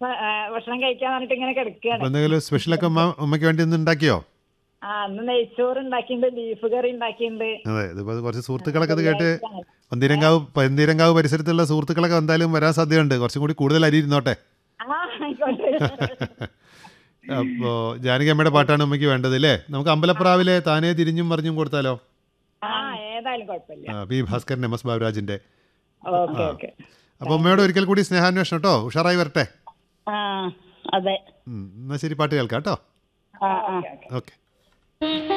ആ, ഭക്ഷണം കഴിക്കാൻ പറഞ്ഞിട്ട് ഇങ്ങനെ കിടക്കുകയാണ് അപ്പൊ എന്തെങ്കിലും സ്പെഷ്യലൊക്കെ ഉമ്മ ഉമ്മയ്ക്ക് വേണ്ടി ഒന്ന് ഉണ്ടാക്കിയോ ആ അന്ന് നെയ്ച്ചോറ് ഉണ്ടാക്കിയിട്ടുണ്ട് ബീഫ് കറി ഉണ്ടാക്കിയിട്ടുണ്ട് അതെ ഇതിപ്പോ കുറച്ച് സുഹൃത്തുക്കളൊക്കെ ഇത് കേട്ട് പന്തീരങ്കാവ് പന്തീരങ്കാവ് പരിസരത്തുള്ള സുഹൃത്തുക്കളൊക്കെ എന്തായാലും വരാൻ സാധ്യതയുണ്ട് കുറച്ചും കൂടി കൂടുതൽ അരി ഇരുന്നോട്ടെ ആ ആയിക്കോട്ടെ അപ്പോ ജാനകി അമ്മയുടെ പാട്ടാണ് ഉമ്മയ്ക്ക് വേണ്ടത് അല്ലേ നമുക്ക് അമ്പലപ്രാവിലെ താനേ തിരിഞ്ഞും മറിഞ്ഞും കൊടുത്താലോ ആ ഏതായാലും കുഴപ്പമില്ല ആ, പി ഭാസ്കരൻ എം എസ് ബാബുരാജിന്റെ ഓക്കെ ഓക്കെ അപ്പൊ ഉമ്മയോട് ഒരിക്കൽ കൂടി സ്നേഹാന്വേഷണം കേട്ടോ ഉഷാറായി വരട്ടെ ആ അതെ ഉം, എന്നാ ശരി പാട്ട് കേൾക്കാം കേട്ടോ ആ ആ ഓക്കെ